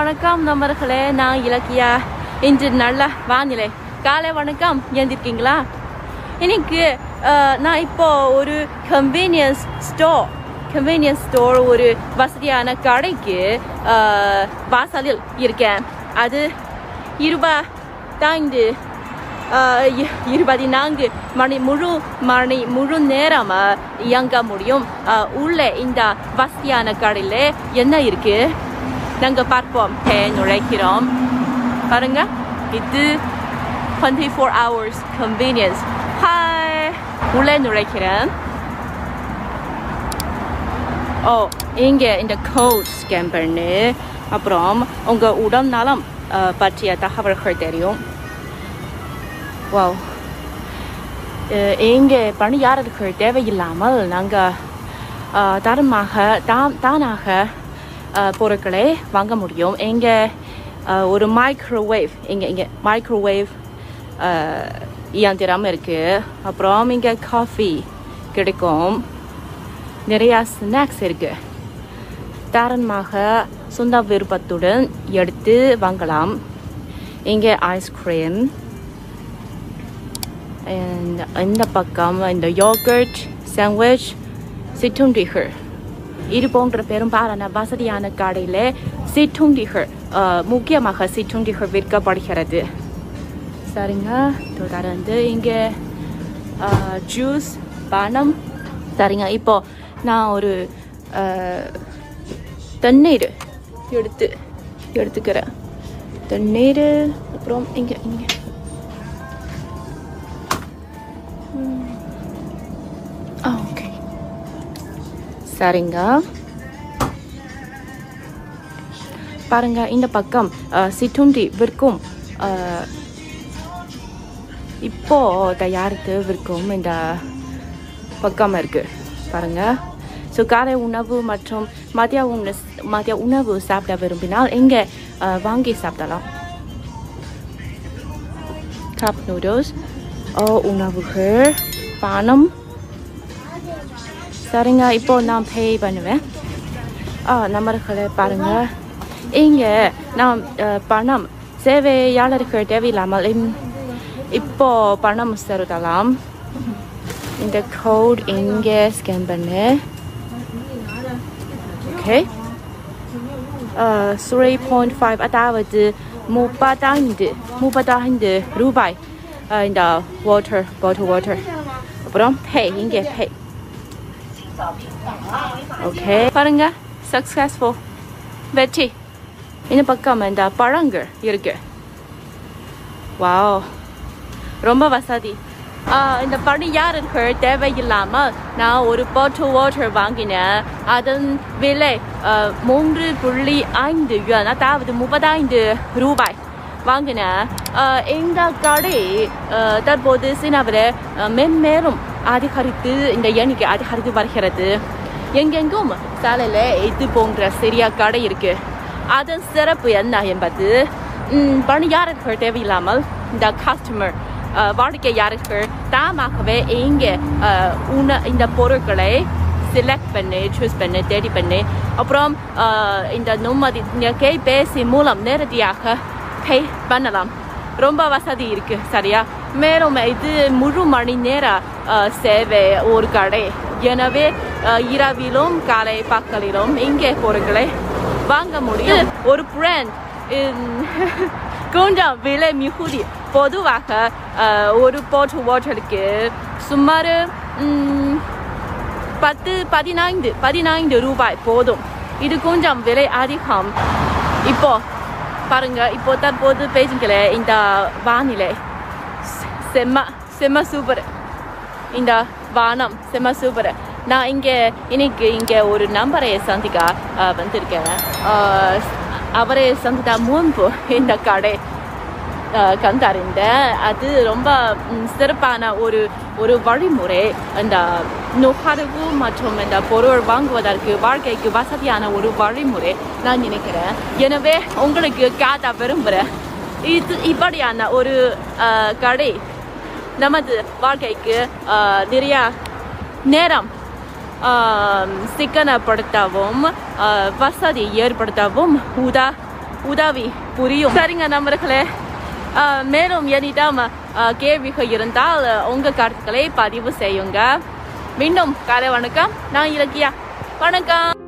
வணக்கம் நண்பர்களே நான் இலக்கியா இன்று நல்ல வானிலை காலை வணக்கம் எழுந்திருக்கீங்களா இன்னைக்கு அஹ், நான் இப்போ ஒரு கன்வீனியன்ஸ் ஸ்டோர் கன்வீனியன்ஸ் ஸ்டோர் ஒரு வசதியான கடைக்கு அஹ், வாசலில் இருக்கேன் அது இருபத்தைந்து ஆஹ் இ- இருபத்தி நான்கு மணி முழு மணி முழு நேரம் ஆஹ், இயங்க முடியும் ஆஹ், உள்ளே இந்த வசதியான கடையில் என்ன இருக்கு நாங்க பார்ப்போம் ஹே, நுழைக்கிறோம் பாருங்க இது twenty four hours convenience hi உள்ளே நுழைக்கிறேன் ஓ இங்கே இந்த கோட் ஸ்கேன் பண்ணு அப்புறம் உங்கள் உடல் நலம் ஆஹ், பற்றிய தகவல்கள் தெரியும் வாவ் அஹ் இங்கே பணியாளர்கள் தேவையில்லாமல் நாங்கள் தரமாக தான் தானாக அஹ், பொருட்களை வாங்க முடியும் இங்கே அஹ், ஒரு மைக்ரோவேவ் இங்கே இங்கே மைக்ரோவேவ் இயந்திரம் இருக்குது அப்புறம் இங்கே காஃபி கிடைக்கும் நிறையா ஸ்நாக்ஸ் இருக்குது தாராளமாக சொந்த விருப்பத்துடன் எடுத்து வாங்கலாம் இங்கே ஐஸ்கிரீம் இந்த இந்த பக்கம் இந்த யோகர்ட் சாண்ட்விச் சிற்றுண்டிகள் இது போன்ற பெரும்பாலான வசதியான கடையில் சிற்றுண்டிகள் அஹ், முக்கியமாக சிற்றுண்டிகள் விற்கப்படுகிறது சரிங்க தொடர்ந்து இங்கே ஜூஸ் பணம் சரிங்க இப்போ நான் ஒரு அஹ், தண்ணீர் எடுத்து எடுத்துக்கிறேன் தண்ணீர் அப்புறம் இங்கே இங்கே ஆ ஓகே சரிங்க பாருங்க இந்த பக்கம் அஹ், சிற்றுண்டி விற்கும் அஹ், இப்போ தயாரித்து விற்கும் இந்த பக்கம் இருக்கு பாருங்க ஸோ காலை உணவு மற்றும் மதிய உணவு மதிய உணவு சாப்பிட விரும்பினால் இங்கே அஹ், வாங்கி சாப்பிடலாம் கப் நூடுல்ஸ் உணவுகள் பணம் சரிங்க இப்போ நான் பே பண்ணுவேன் ஆ நம்பர்களை பாருங்க இங்கே நான் அஹ், பணம் சேவையாளர்கள் தேவையில்லாமல் இம்- இப்போ பணம் செலுத்தலாம் இந்த கோட் இங்கே ஸ்கேன் பண்ணு ஓகே த்ரீ பாயிண்ட் ஃபைவ் அதாவது முப்பத்தைந்து முப்பத்தைந்து ரூபாய் அஹ், இந்த வாட்டர் பாட்டில் வாட்டர் அப்புறம் பே இங்கே பே ஓகே பாருங்க சக்ஸஸ்ஃபுல் வெற்றி இந்த பக்கம் இந்த பழங்கள் இருக்கு வாவ் ரொம்ப வசதி ஆ, இந்த பணியாளர்கள் தேவையில்லாமல் நான் ஒரு பாட்டில் வாட்டர் வாங்கினேன் அதன் விலை ஆ, மூன்று புள்ளி ஐந்து யுவான் அதாவது முப்பத்தைந்து ரூபாய் வாங்கினேன் ஆ, இந்த கடை ஆ, தற்போது சீனாவில் ஆ, மென்மேலும் அதிகரித்து இந்த எண்ணிக்கை அதிகரித்து வருகிறது எங்கெங்கும் சாலையில் இது போன்ற சிறிய கடை இருக்கு அதன் சிறப்பு என்ன என்பது ம், பணியாளர்கள் தேவையில்லாமல் இந்த கஸ்டமர் வாடிக்கையாளர்கள் தாமாகவே இங்கே அஹ், உண இந்த பொருட்களை செலக்ட் பண்ணி சூஸ் பண்ணி தேடி பண்ணி அப்புறம் அஹ், இந்த நும்மதி இந்த கைபேசி மூலம் நேரடியாக பே பண்ணலாம் ரொம்ப வசதி இருக்கு சரியா மேலும் இது முழு மணி நேர அஹ், சேவை ஒரு கடை எனவே அஹ், இரவிலும் காலை பகலிலும் இங்கே பொருட்களை வாங்க முடியும் ஒரு பிராண்ட் கொஞ்சம் விலை மிகுதி பொதுவாக அஹ், ஒரு பாட்டில் வாட்டருக்கு சுமார் ம், பத்து பதினைந்து பதினைந்து ரூபாய் போதும் இது கொஞ்சம் விலை அதிகம் இப்போ பாருங்க இப்போ தற்போது பேஜிங்களே இந்த வானிலை செ- செம்ம செம்ம சூப்பர் இந்த வானம் செம்ம சூப்பர் நான் இங்கே இன்னைக்கு இங்கே ஒரு நம்பரை சந்திக்க அஹ், வந்திருக்கேன் அஹ், அவரை சந்தித்த முன்பு இந்த கடை அஹ், கண்டறிந்தேன் அது ரொம்ப ம், சிறப்பான ஒரு ஒரு வழிமுறை இந்த நுகர்வு மற்றும் இந்த பொருள் வாங்குவதற்கு வாழ்க்கைக்கு வசதியான ஒரு வழிமுறை நான் நினைக்கிறேன் எனவே உங்களுக்கு காட்ட விரும்புகிறேன் இது இப்படியான ஒரு அஹ், கடை நமது வாழ்க்கைக்கு ஆஹ், நிறைய நேரம் ஆஹ், சிக்கனப்படுத்தவும் ஆஹ், வசதி ஏற்படுத்தவும் உதா உதவி புரியும் சரிங்க நண்பர்களே ஆஹ் மேலும் என்னிடம் ஆஹ் கேள்விகள் இருந்தால் உங்க கருத்துக்களை பதிவு செய்யுங்க மீண்டும் காலை வணக்கம் நான் இலக்கியா வணக்கம்